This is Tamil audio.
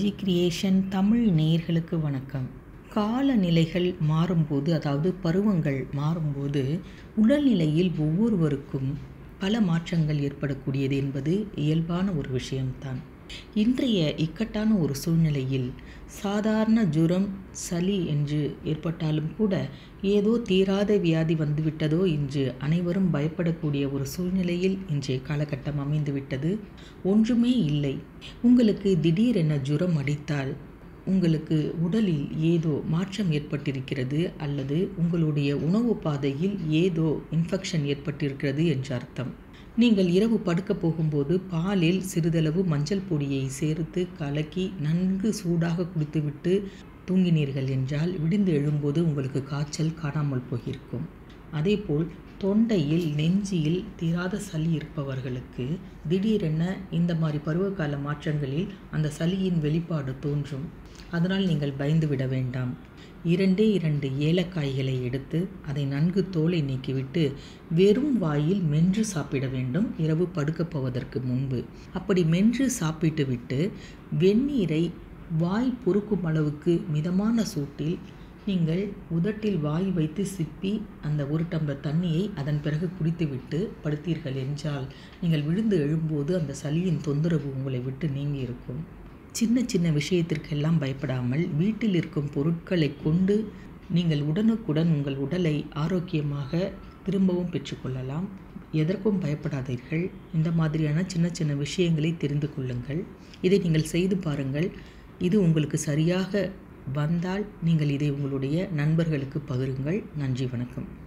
பாலாஜி கிரியேஷன் தமிழ் நேயர்களுக்கு வணக்கம் காலநிலைகள் மாறும்போது அதாவது பருவங்கள் மாறும்போது உடல்நிலையில் ஒவ்வொருவருக்கும் பல மாற்றங்கள் ஏற்படக்கூடியது என்பது இயல்பான ஒரு விஷயம்தான் இன்றைய இக்கட்டான ஒரு சூழ்நிலையில் சாதாரண ஜுரம் சளி என்று ஏற்பட்டாலும் கூட ஏதோ தீராத வியாதி வந்துவிட்டதோ என்று அனைவரும் பயப்படக்கூடிய ஒரு சூழ்நிலையில் இன்றைய காலகட்டம் அமைந்துவிட்டது ஒன்றுமே இல்லை உங்களுக்கு திடீரென ஜுரம் அடித்தால் உங்களுக்கு உடலில் ஏதோ மாற்றம் ஏற்பட்டிருக்கிறது அல்லது உங்களுடைய உணவு பாதையில் ஏதோ இன்ஃபெக்ஷன் ஏற்பட்டிருக்கிறது என்று அர்த்தம் நீங்கள் இரவு படுக்க போகும்போது பாலில் சிறிதளவு மஞ்சள் பொடியை சேர்த்து கலக்கி நன்கு சூடாக குடித்துவிட்டு தூங்கினீர்கள் என்றால் விடிந்து எழும்போது உங்களுக்கு காய்ச்சல் காணாமல் போகிருக்கும் அதேபோல் தொண்டையில் நெஞ்சியில் தீராத சளி இருப்பவர்களுக்கு திடீரென இந்த மாதிரி பருவகால மாற்றங்களில் அந்த சளியின் வெளிப்பாடு தோன்றும் அதனால் நீங்கள் பயந்து விட வேண்டாம் இரண்டே இரண்டு ஏலக்காய்களை எடுத்து அதை நன்கு தோலை நீக்கிவிட்டு வெறும் வாயில் மென்று சாப்பிட வேண்டும் இரவு படுக்கப் போவதற்கு முன்பு அப்படி மென்று சாப்பிட்டு விட்டு வெந்நீரை வாய் பொறுக்கும் அளவுக்கு மிதமான சூட்டில் நீங்கள் உதட்டில் வாய் வைத்து சிப்பி அந்த ஒரு டம்ளர் தண்ணியை அதன் பிறகு குடித்துவிட்டு படுத்தீர்கள் என்றால் நீங்கள் விழுந்து எழும்போது அந்த சளியின் தொந்தரவு உங்களை விட்டு நீங்கி இருக்கும் சின்ன சின்ன விஷயத்திற்கெல்லாம் பயப்படாமல் வீட்டில் இருக்கும் பொருட்களை கொண்டு நீங்கள் உடனுக்குடன் உங்கள் உடலை ஆரோக்கியமாக திரும்பவும் பெற்றுக்கொள்ளலாம் எதற்கும் பயப்படாதீர்கள் இந்த மாதிரியான சின்ன சின்ன விஷயங்களை தெரிந்து கொள்ளுங்கள் இதை நீங்கள் செய்து பாருங்கள் இது உங்களுக்கு சரியாக வந்தால் நீங்கள் இதை உங்களுடைய நண்பர்களுக்கு பகிருங்கள் நன்றி வணக்கம்